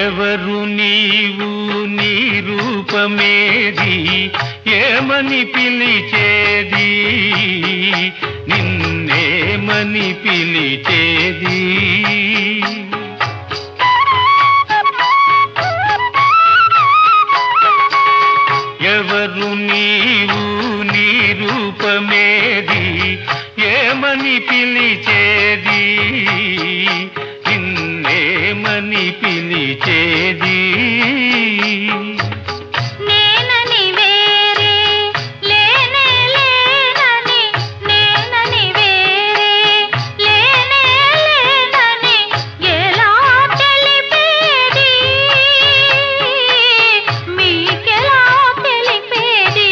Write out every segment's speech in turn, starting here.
ఎవరు నీవు నీ రూపమేది ఏమని పిలిచేది నిన్నేమని పిలిచేది ఎవరు నీవు నీ రూపమేది ఏమని పిలిచేది నిన్నేమని పిలిచేది నేనని వేరే లేనే లేనని నేనని వేరే లేనే లేనని ఎలా తెలిపేది మీకెలా తెలిపేది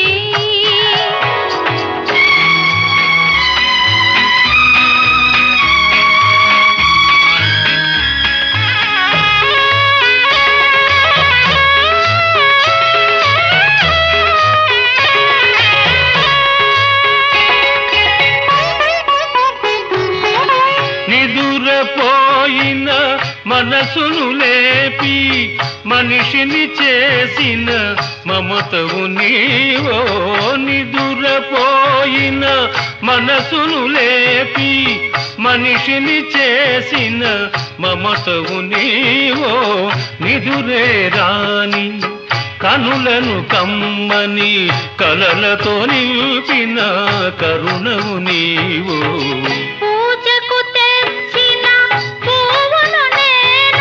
నిదురపోయిన మనసును లేపి మనిషిని చేసిన మమతవు నీవో నిదురపోయిన మనసును లేపి మనిషిని చేసిన మమతవు నీవో నిదురే రాని కనులను కమ్మని కలలతో నింపిన కరుణవు నీవు పూజకు తెచ్చిన పువ్వును నేను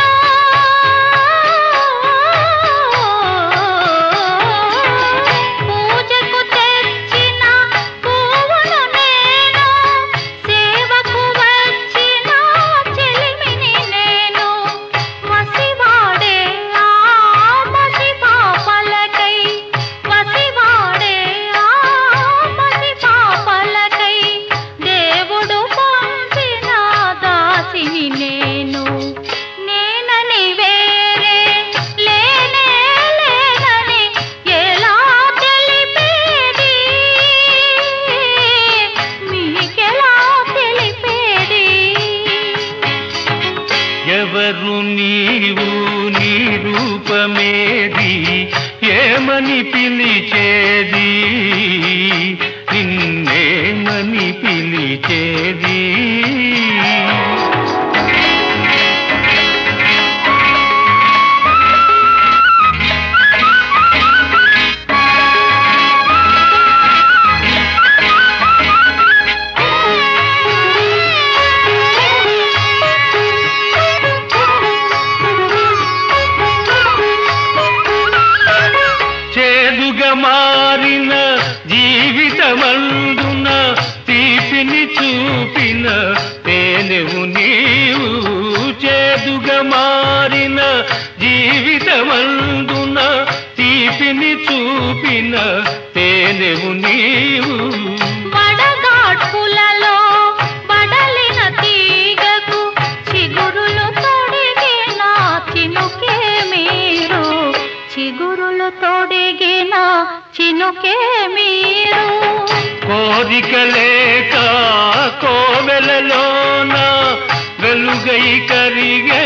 పూజకు తెచ్చిన పువ్వును నేను సేవకు వచ్చిన చెలిమిని నేను వసివాడే ఆ మసి పాపలకై వసివాడే ఆ మసి పాపలకై దేవుడు పంపిన దాసిని నేను నేనని వేరే లేనే లేనని ఎలా తెలిపేది మీకెలా తెలిపేది ఎవరు నీవు నీ రూపమేది ఏమని పిలిచేది నిన్నేమని పిలిచేది చేదుగా మారిన జీవితమందున తీపిని చూపిన తేనెవు నీవు చేదుగా మారిన జీవితమందున తీపిని చూపిన తేనెవు నీవు వడగాడ్పులలో బడలిన తీగకు చిగురులు తొడిగిన చినుకే మీరు చిగురులు తొడిగిన చినుకే మీరు కోరిక లేక కోవెలలోన వెలుగై కరిగే